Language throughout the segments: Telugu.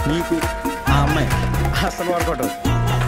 నీకు ఆ అమ్మాయి అసలు వర్కౌట్ అవుతుంది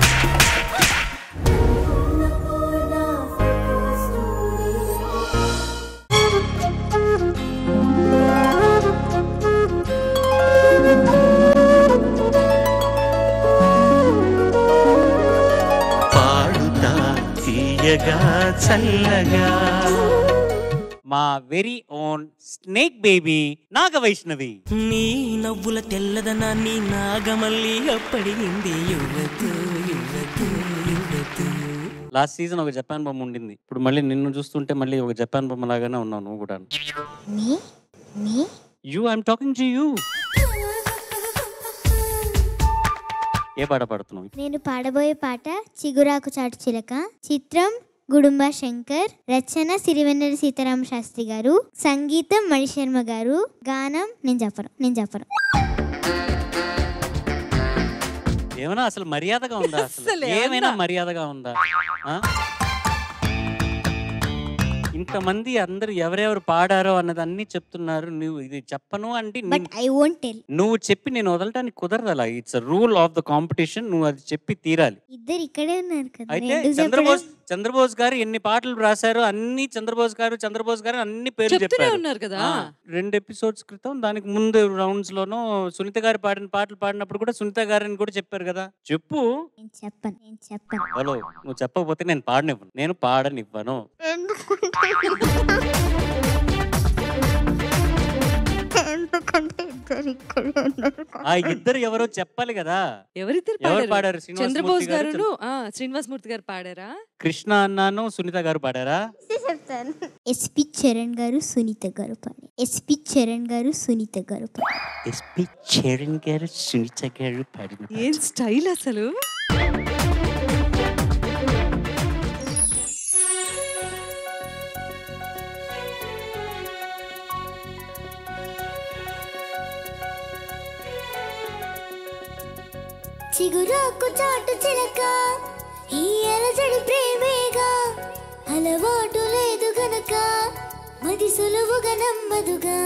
పాడుతా తీయగా చల్లగా మా very own snake baby Naga Vaishnavi నీ నవ్వుల తెల్లదనాన్ని నాగమల్లి అప్పడిగింది యువతు యువతు యువతు లాస్ట్ సీజన్ ఒక జపాన్ బొమ్మ ఉండింది ఇప్పుడు మళ్ళీ నిన్ను చూస్తుంటే మళ్ళీ ఒక జపాన్ బొమ్మ లాగానే ఉన్నావు నువ్వు కూడా మీ మీ you I'm talking to you ఏ పాట పాడుతున్నావు నేను పాడబోయే పాట చిగురాకు చాటు చిలక చిత్రం గుడుంబ శంకర్ రచన సిరివెన్నెల సీతారామ శాస్త్రి గారు సంగీతం మణిశర్మ గారు గానం నేను చెప్పను నేను చెప్పను ఏమైనా అసలు మర్యాదగా ఉందా అసలు అసలు ఏమైనా ఏమన్నా? మర్యాదగా ఉందా ఆ? ఇంతమంది అందరు ఎవరెవరు పాడారో అన్నది అన్ని చెప్తున్నారు నువ్వు ఇది చెప్పను అంటే నీ- బట్ ఐ వోంట్ టెల్ నువ్వు చెప్పి నేను వదలటానికి కుదరదు అలా it's rule of the competition నువ్వు అది చెప్పి తీరాలి ఇద్దరు ఇక్కడే ఉన్నారు కదా అయితే ఎందుకు చంద్రబోస్ చెప్పడం? చంద్రబోస్ గారు ఎన్ని పాటలు రాశారు అన్ని చంద్రబోస్ గారు చంద్రబోస్ గారు అన్ని పేర్లు చెప్తూనే చెప్పారు ఉన్నారు కదా ఆ, రెండు ఎపిసోడ్స్ క్రితం దానికి ముందు రౌండ్స్ లోనూ సునీత గారు పాడిన పాటలు పాడినప్పుడు కూడా సునీత గారని కూడా చెప్పారు కదా చెప్పు నేను చెప్పను నేను చెప్పను హలో నువ్వు చెప్పకపోతే నేను పాడనివ్వను నేను పాడనివ్వను ఎందుకంటే ఇద్దరు ఇక్కడే ఉన్నారు ఆ ఇద్దరు ఎవరో చెప్పాలి కదా ఎవరిద్దరు ఎవరు పాడారు పాడారు శ్రీనివాస్ చంద్రబోస్ మూర్తి గారు, గారు శ్రీనివాస్ మూర్తి గారు పాడారా కృష్ణ అన్నాను సునీత గారు పాడారా చెప్తాను ఎస్పి చరణ్ గారు సునీత గారు పాడి ఎస్పి చరణ్ గారు సునీత గారు పాడి ఎస్పి చరణ్ గారు సునీత గారు పాడిన ఏం స్టైల్ అసలు చిగురాకు చాటు చిలక ఈ అలజడి ప్రేమేగా అలవాటు లేదు గనక మది సులువుగా నమ్మదుగా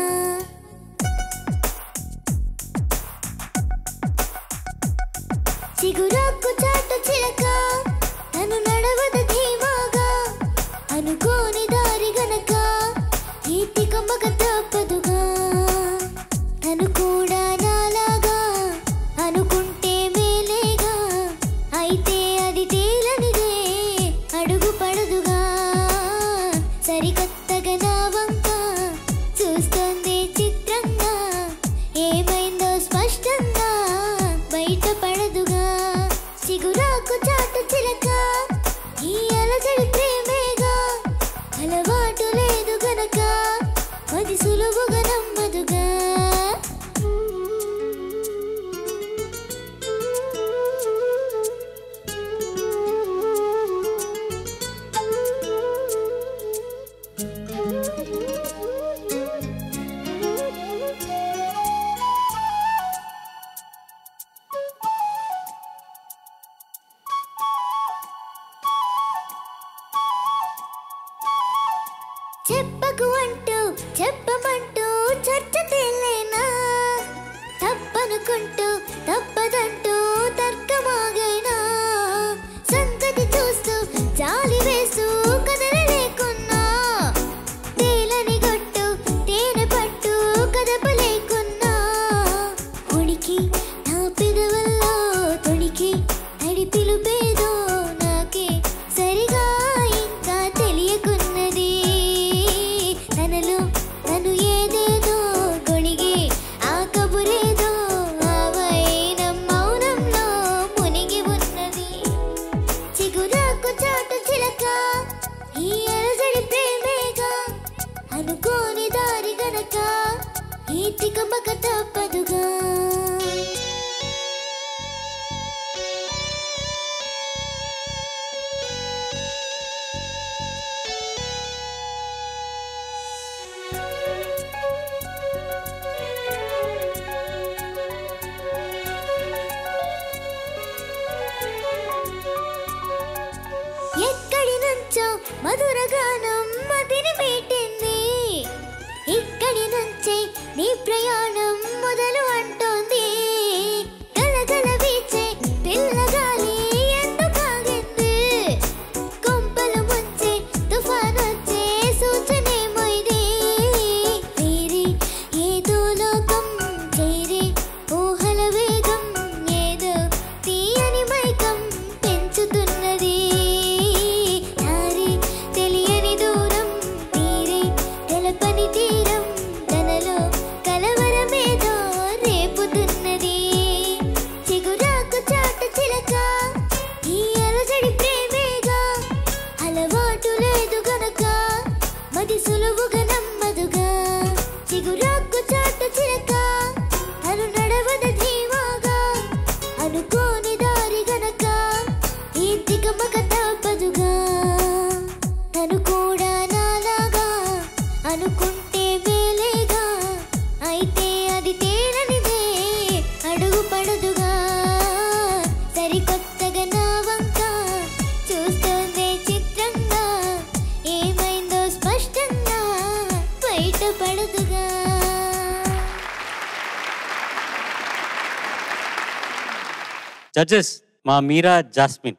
చిగురాకు చాటు చిలక తను నడవదు ధీమాగా అనుకోని దారి గనక ఈతి కమ్మక తప్పదుగా తను కూడా నాలాగా అనుకుంటే మేలేగా అయితే అది తేలనిదే అడుగు పడదుగా సరికొత్తగా నా వంక చూస్తోంది చిత్రంగా ఏమైందో స్పష్టంగా బయటపడదుగా చిగురాకు చాటు చిలక ఈ అలజడి ప్రేమేగా అలవాటు లేదు గనక అది సులువుగా నమ్మదుగా చెప్పకు అంటూ చెప్పమంటూ చర్చ తేలేనా తప్పనుకుంటూ తప్పదంటూ తర్కమాగైనా సంగతి చూస్తూ జాలి వేస్తూ కదలలేకున్నా తేలని గొట్టు తేనె పట్టు కదపలేకున్నా ఉనికి నా పెదవుల్లో తొణికి తడి పిలుపేదో నాకే సరిగా ఇంకా తెలియకున్నది తనలో తను ఏదేదో గొణిగి ఆ కబురేదో ఆ వైనం మౌనంలో మునిగి ఉన్నది చిగురాకు చాటు చిలక ఈ అలజడి ప్రేమేగా అనుకోని దారి గనక ఈ తికమక తప్పదుగా ఎక్కడి నుంచో మధుర గానం మదిని మీటింది ఇక్కడి నుంచే నీ ప్రయాణం మొదలు అంటోంది అడుగు పడదుగా సరికొత్తగా నా వంక చూస్తోంది చిత్రంగా ఏమైందో స్పష్టంగా బయటపడదుగా జడ్జెస్ మా మీరా జాస్మిన్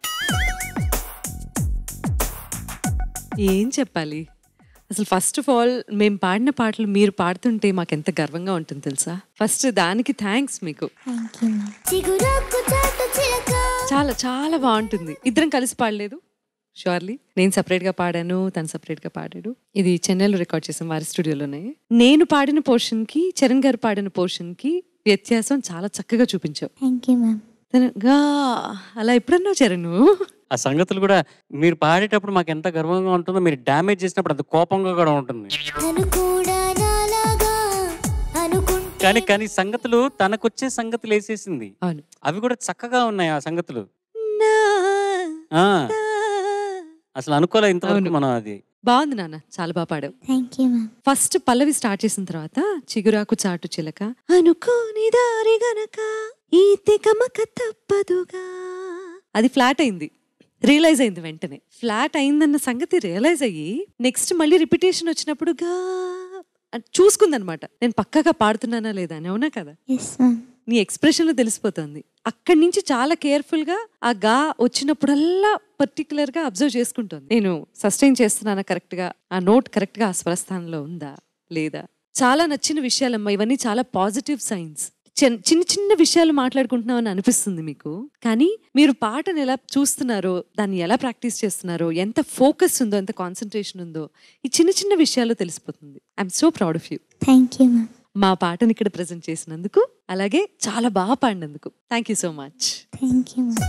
ఏం చెప్పాలి అసలు ఫస్ట్ ఆఫ్ ఆల్ మేము పాడిన పాటలు మీరు పాడుతుంటే మాకు ఎంత గర్వంగా ఉంటుంది తెలుసా ఫస్ట్ దానికి థ్యాంక్స్ మీకు థ్యాంక్ యూ చిగురాకు చాటు చిలక చాలా చాలా బాగుంటుంది ఇద్దరం కలిసి పాడలేదు షూర్లీ నేను separate గా పాడాను తను separate గా పాడాడు ఇది చెన్నైలో రికార్డ్ చేసాం వారి స్టూడియోలోనే నేను పాడిన పోర్షన్ కి చరణ్ గారు పాడిన పోర్షన్ కి వ్యత్యాసం చాలా చక్కగా చూపించావు థ్యాంక్ యూ మ్యామ్ తను గా అలా ఎప్పుడన్నావు చరణ్ ఆ సంగతులు కూడా మీరు పాడేటప్పుడు మాకు ఎంత గర్వంగా ఉంటుందో మీరు డ్యామేజ్ చేసినప్పుడు అంత కోపంగా కూడా ఉంటుంది తను కూడా నాలాగా అనుకుంటే కానీ కానీ సంగతులు తనకొచ్చే సంగతులు వేసేసింది అవును అవి కూడా చక్కగా ఉన్నాయి ఆ సంగతులు నా, ఆ నా. అసలు అనుకోలే ఇంతవరకు అవును. మనం అది బాగుంది నాన్న చాలా బాగా పాడావు థ్యాంక్ యూ మ్యామ్ ఫస్ట్ పల్లవి స్టార్ట్ చేసిన తర్వాత చిగురాకు చాటు చిలక అనుకోని దారి గనక ఈ తికమక తప్పదుగా అది ఫ్లాట్ అయింది రియలైజ్ అయింది వెంటనే ఫ్లాట్ అయిందన్న సంగతి రియలైజ్ అయ్యి నెక్స్ట్ మళ్ళీ రిపిటేషన్ వచ్చినప్పుడు గా అని చూసుకుందనమాట నేను పక్కగా పాడుతున్నానా లేదా అని అవునా కదా ఎస్ మ్యామ్ నీ ఎక్స్ప్రెషన్ లో తెలిసిపోతుంది అక్కడి నుంచి చాలా కేర్ఫుల్ గా ఆ గా వచ్చినప్పుడల్లా పర్టికులర్ గా అబ్జర్వ్ చేసుకుంటుంది నేను సస్టైన్ చేస్తున్నానా కరెక్ట్ గా ఆ నోట్ కరెక్ట్ గా ఆ స్వరస్థానంలో ఉందా లేదా చాలా నచ్చిన విషయాలమ్మా ఇవన్నీ చాలా పాజిటివ్ సైన్స్ చిన్న చిన్న విషయాలు మాట్లాడుకుంటున్నామని అనిపిస్తుంది మీకు కానీ మీరు పాటను ఎలా చూస్తున్నారో దాన్ని ఎలా ప్రాక్టీస్ చేస్తున్నారో ఎంత ఫోకస్ ఉందో ఎంత కాన్సన్ట్రేషన్ ఉందో ఈ చిన్న చిన్న విషయాలు తెలిసిపోతుంది I'm so proud of you thank you ma'am మా పాటని ఇక్కడ ప్రజెంట్ చేసినందుకు అలాగే చాలా బాగా పాడినందుకు thank you so much thank you ma'am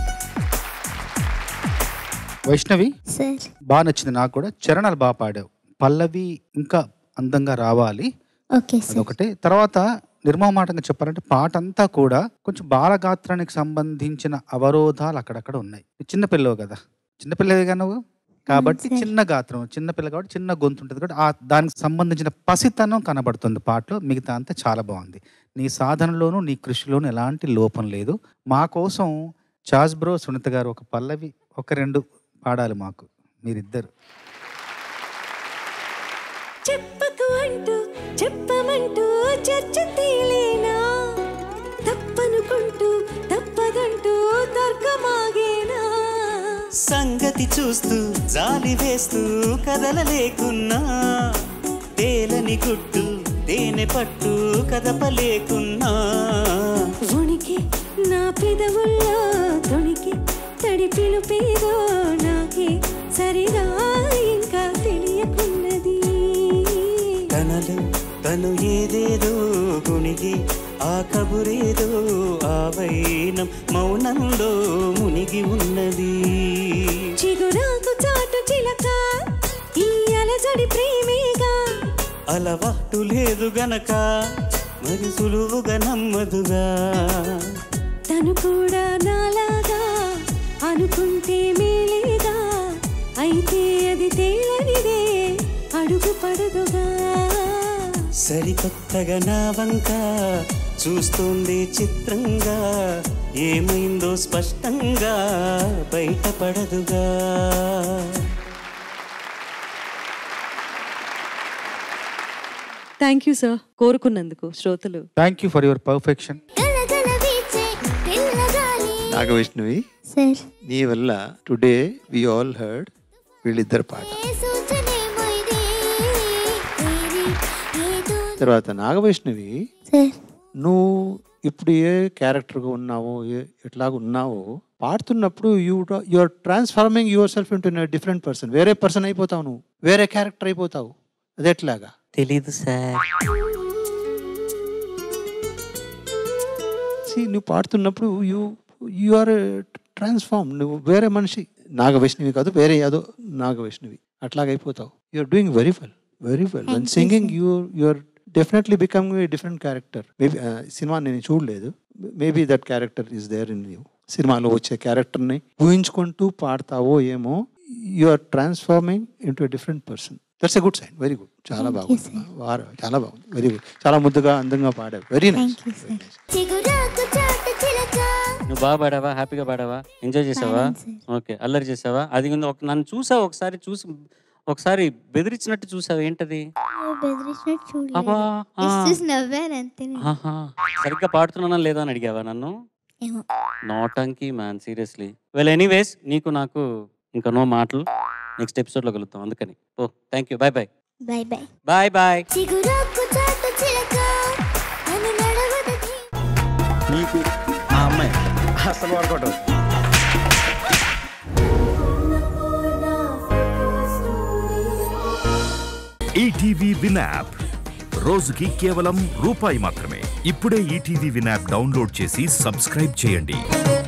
Vaishnavi sir బాగా నచ్చింది నాకు కూడా చరణాలు బాగా పాడావు పల్లవి ఇంకా అందంగా రావాలి ఓకే సార్ అదొకటి తర్వాత నిర్మమాటంగా చెప్పాలంటే పాట అంతా కూడా కొంచెం బాలగాత్రానికి సంబంధించిన అవరోధాలు అక్కడక్కడ ఉన్నాయి చిన్నపిల్లవు కదా చిన్నపిల్లవిగా నువ్వు కాబట్టి సార్. చిన్న గాత్రం చిన్న పిల్ల కాబట్టి చిన్న గొంతు ఉంటుంది కాబట్టి ఆ దానికి సంబంధించిన పసితనం కనబడుతుంది పాటలో మిగతా అంతా చాలా బాగుంది నీ సాధనలోనూ నీ కృషిలోనూ ఎలాంటి లోపం లేదు మా కోసం చాస్ బ్రో సునీత గారు ఒక పల్లవి ఒక రెండు పాడాలి మాకు మీరిద్దరు చెప్పకు అంటూ చెప్పమంటూ చర్చ తేలేనా తప్పనుకుంటూ తప్పదంటూ తర్కమాగేనా సంగతి చూస్తూ జాలి వేస్తూ కదలలేకున్నా తేలని గుట్టు తేనె పట్టు కదపలేకున్నా ఉనికి నా పెదవుల్లో తొణికి తడి పిలుపేదో నాకే సరిగా ఇంకా తెలియకున్నది తనలో తను ఏదేదో గుణిగి ఆ కబురేదో ఆ వైనం మౌనంలో మునిగి ఉన్నది చిగురాకు చాటు చిలక ఈ అలజడి ప్రేమేగా అలవాటు లేదు గనక మరి సులువుగా నమ్మదుగా తను కూడా నాలాగా అనుకుంటే మేలేగా అయితే అది తేలనిదే అడుగు పడదుగా సరికొత్తగా నా వంక చూస్తోంది చిత్రంగా ఏమైందో స్పష్టంగా బయటపడదుగా థ్యాంక్ యూ సార్ కోరుకున్నందుకు శ్రోతలు thank you for your perfection గలగల వీచే పిల్లగాలి నాగవైష్ణవి సార్ నీ వల్ల టుడే వి ఆల్ హర్డ్ వీళ్ళిద్దరు పాట ఏ సూచనేమో ఇది ఇది ఏదో తర్వాత నాగవైష్ణవి సార్ నువ్వు ఇప్పుడు ఏ క్యారెక్టర్గా ఉన్నావో ఏ ఎట్లాగ ఉన్నావో పాడుతున్నప్పుడు you you are transforming yourself into different person వేరే పర్సన్ అయిపోతావు నువ్వు వేరే క్యారెక్టర్ అయిపోతావు అది ఎట్లాగా తెలీదు సార్ See, నువ్వు పాడుతున్నప్పుడు యూ యు ఆర్ ట్రాన్స్ఫార్మ్ నువ్వు వేరే మనిషి నాగవైష్ణవి కాదు వేరే యాదో నాగవైష్ణవి అట్లాగైపోతావు you are doing very well very well one Thank you, singing sir. You you are definitely become a different character maybe cinema నేను చూడలేదు maybe that character is there in you సినిమాలో వచ్చే క్యారెక్టర్ని ఊహించుకుంటూ పాడతావో ఏమో you are transforming into different person that's a good sign very good చాలా Thank you, బాగుంది వారు చాలా బాగుంది వెరీ గుడ్ చాలా ముద్దుగా అందంగా పాడారు very nice thank you sir చిగురాకు చాటు బాగా పాడావా హ్యాపీగా పాడావా ఎంజాయ్ చేసావా పాడాను సార్. ఓకే అల్లరి చేసావా అది ఉంది, ఒక నన్ను చూసావు ఒకసారి చూసి ఒకసారి బెదిరించినట్టు చూసావు ఏంటది బెదిరించినట్టు అబ్బా చూడలేదు ఆ. Just చూసి నవ్వాను అంతే నేను. ఆహా. సరిగ్గా పాడుతున్నానా లేదా అని అడిగావా నన్ను ఏమో నాటంకి మ్యాన్ సీరియస్లీ వెల్ ఎనీవేస్ నీకు నాకు ఇంకా నో మాటలు నెక్స్ట్ ఎపిసోడ్లో కలుగుతాం అందుకని ఓ thank you bye bye bye bye bye bye చిగురాకు చాటు చిలక నన్ను నడవదకి నీకు ఆ అమ్మాయి అసలు వర్కౌట్ అవుతుంది ఈటీవీ విన్ యాప్ రోజుకి కేవలం రూపాయి మాత్రమే ఇప్పుడే ఈటీవీ విన్ యాప్ డౌన్లోడ్ చేసి సబ్స్క్రైబ్ చేయండి